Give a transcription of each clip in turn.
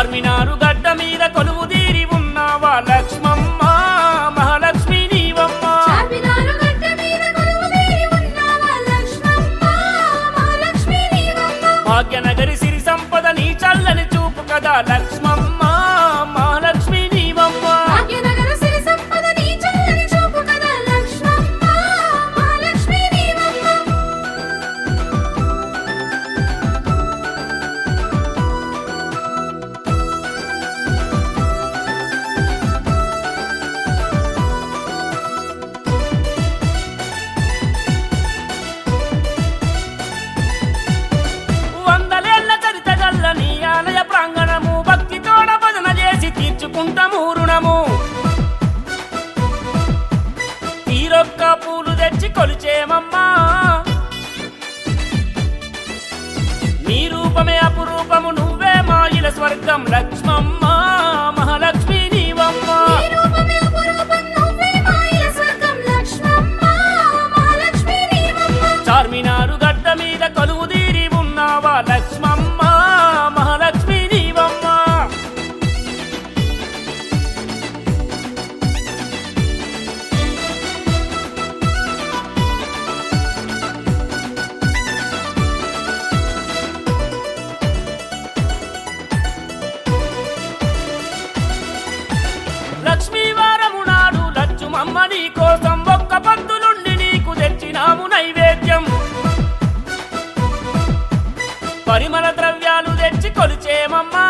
చార్మినారు గడ్డ మీద కొలువు తీరి ఉన్నావా లక్ష్మమ్మ మహాలక్ష్మి నీవమ్మ చార్మినారు గడ్డ మీద కొలువుదీరి ఉన్నావా లక్ష్మమ్మ, మహాలక్ష్మి నీవమ్మ. భాగ్యనగరి సిరి సంపద నీ చల్లని చూపు కదా లక్ష్మమ్మ మహాలక్ష్మి నీవమ్మ భాగ్యనగర సిరి సంపద నీ చల్లని చూపు కదా లక్ష్మమ్మ, మహాలక్ష్మి నీవమ్మ. వందలేళ్ల చరిత గల్ల నీ ఆలయ ప్రాంగణము భక్తితోడ భజన చేసి తీర్చుకుంటాము రుణము తీరొక్క పూలు తెచ్చి కొలిచేమమ్మా నీ రూపమే అపురూపము నువ్వే మాయిల స్వర్గం లక్ష్మమ్మ మహాలక్ష్మి నీవమ్మ నీ రూపమే అపురూపం, నువ్వే మాయల స్వర్గం లక్ష్మమ్మ, మహాలక్ష్మి నీవమ్మ. చార్మినారు గడ్డ మీద కొలువు తీరి ఉన్నావా లక్ష్మమ్మ మహాలక్ష్మి నీవమ్మ లక్ష్మీవారము నాడు లచ్చుమమ్మ నీ కోసం ఒక్క పంతులుండి నీకు తెచ్చినాము నైవేద్యం పరిమళ ద్రవ్యాలు తెచ్చి కొలిచేమమ్మా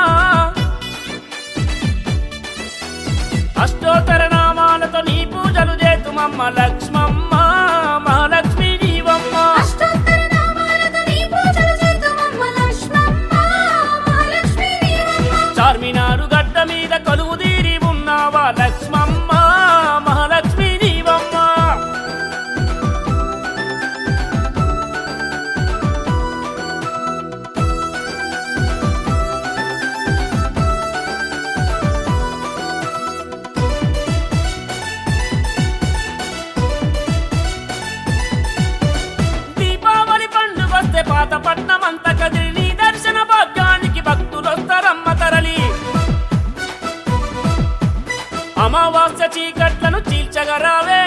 అష్టోత్తర నామాలతో నీ పూజలు చేతుమమ్మ లక్ష్మమ్మ మహాలక్ష్మి నీవమ్మ అష్టోత్తర నామాలతో నీ పూజలు చేద్దుమమ్మ లక్ష్మమ్మ, మహాలక్ష్మి నీవమ్మ. చార్మినారు గడ్డ మీద కొలువు తీరి ఉన్నావా లక్ష్మమ్మ మహాలక్ష్మి నీవమ్మ దీపావళి పండుగొస్తే పాత పట్నం అంత కదిలి నీ దర్శన భాగ్యానికి భక్తులొస్తారమ్మ తరలి అమావాస్య చీకట్లను చీల్చగరావే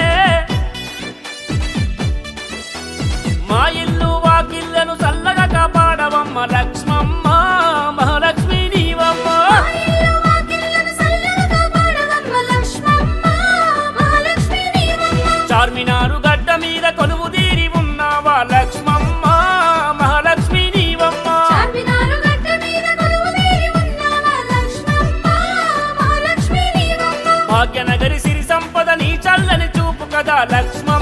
మా ఇల్లు వాకిళ్ళను చల్లగా కాపాడవమ్మ లక్ష్మమ్మ మహాలక్ష్మి నీవమ్మ ఇల్లు వాకిళ్ళను చల్లగా కాపాడవమ్మ లక్ష్మమ్మ, మహాలక్ష్మి నీవమ్మ. చార్మినారు గడ్డ మీద కొలువు తీరి ఉన్నావా లక్ష్మమ్మ మహాలక్ష్మి నీవమ్మ చార్మినారు గడ్డ మీద కొలువుదీరి ఉన్నావా లక్ష్మమ్మ, మహాలక్ష్మి నీవమ్మ. భాగ్యనగరి సిరి సంపద నీ చల్లని చూపు కదా లక్ష్మ